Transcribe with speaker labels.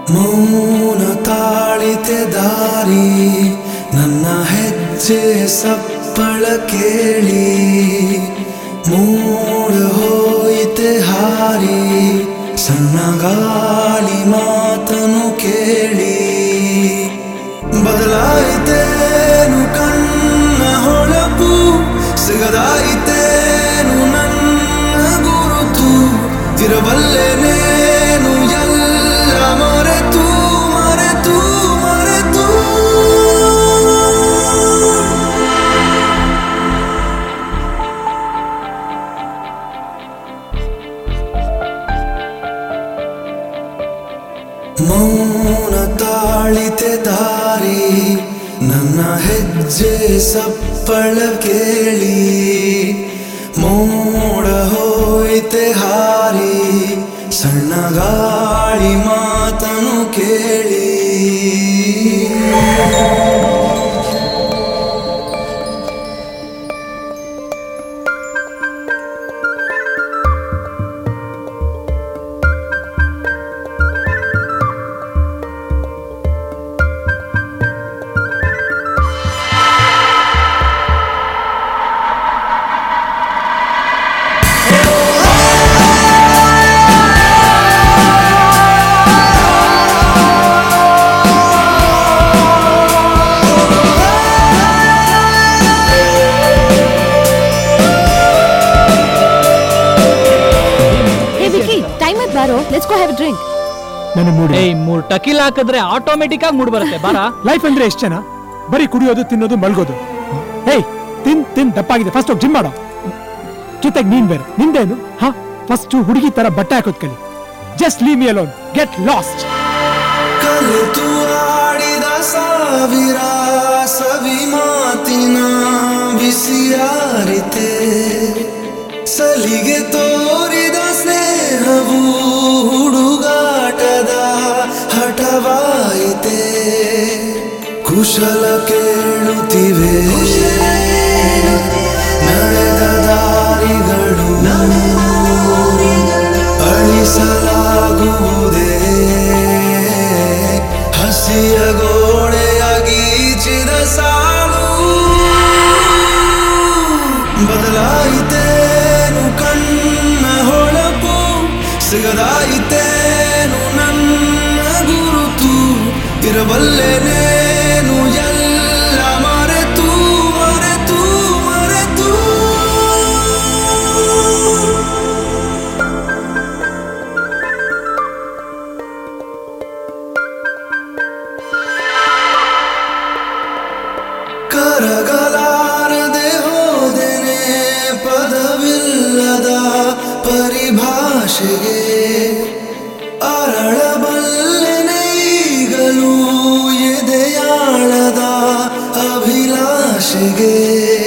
Speaker 1: ಮೌನ ತಾಳಿತೆ ದಾರಿ ನನ್ನ ಹೆಜ್ಜೆ ಸಪ್ಪಳ ಕೇಳಿ ಮೂಡ ಹೋಯಿತೆ ಹಾರಿ ಸಣ್ಣ ಗಾಳಿ ಮಾತನು ಕೇಳಿ ಬದಲಾಯಿತೇನು ಕಣ್ಣ ಹೊಳಪು ಸಿಗದಾಯಿತೇನು ನನ್ನ ಗುರುತು ಇರಬಲ್ಲೆನೇನು ಎಲ್ಲ ಮರೆತು ಮರೆತು ಮರೆತು ಮೌನ ತಾಳಿತೆ ದಾರಿ ನನ್ನ ಹೆಜ್ಜೆ ಸಪ್ಪಳ ಕೇಳಿ ಮೋಡ ಹೋಯಿತೆ ಹಾರಿ ಸಣ್ಣ ಗಾಳಿ ಮಾತನು ಕೇಳಿ
Speaker 2: ಹೇ ವಿಕಿ ಟೈಮ್ ಆಯ್ತು ಬಾರೋ ಲೆಟ್ಸ್ ಗೋ ಹ್ಯಾವ್ ಡ್ರಿಂಕ್
Speaker 3: ನನ್ನ ಮೂಡಿ
Speaker 4: ಏಯ್ ಮೂರ್ ಟಕಿಲ್ ಹಾಕಿದ್ರೆ ಆಟೋಮೆಟಿಕ್ ಆಗಿ ಮೂಡ್ ಬರುತ್ತೆ ಬಾರ
Speaker 3: ಲೈಫ್ ಅಂದ್ರೆ ಎಷ್ಟು ಜನ ಬರೀ ಕುಡಿಯೋದು ತಿನ್ನೋದು ಮಲ್ಗೋದು ಹೇಯ್ ತಿನ್ ತಿನ್ ದಪ್ಪಾಗಿದೆ ಫಸ್ಟ್ ಹೋಗಿ ಜಿಮ್ ಮಾಡೋ ಜೊತೆಗೆ ನೀನ್ ಬೇರೆ ನಿಂದೇನು ಹಾ ಫಸ್ಟ್ ಹುಡುಗಿ ತರ ಬಟ್ಟೆ ಹಾಕೋದ್ ಕಲಿ just leave me alone get lost
Speaker 1: ಕಲಿತು ಆಡಿದ ಸಾವಿರ ಸವಿ ಮಾತಿನ ಬಿಸಿಯಾರಿತೆ ಸಲಿಗೆ ತೋರಿದ ಸ್ನೇಹವು ಹುಡುಗಾಟದ ಹಠವಾಯಿತೆ ಕುಶಲ ಕೇಳುತ್ತಿವೆ ನಡೆದ ದಾರಿಗಳು ಅಳಿಸಲಾಗುವುದೇ ಹಸಿಯ ಗೋಡೆಯಾಗೀಚಿದ ಸಾಲು ಬದಲಾಯಿತೇನು ಕಣ್ಣ ಹೊಳಪು ಸಿಗದಾಯಿತೇನು ನನ್ನ ಗುರುತು ಇರಬಲ್ಲೆನೇನು ಎಲ್ಲ ಮರೆತು ಮರೆತು ಮರೆತು ಕರಗಲಾರದೆ ಹೋದೆನೆ ಪದವಿಲ್ಲದ ಪರಿಭಾಷೆಗೆ ಅರಳಬಲ್ಲೆನೆ ಈಗಲೂ ಎದೆಯಾಳದ ಅಭಿಲಾಷೆಗೆ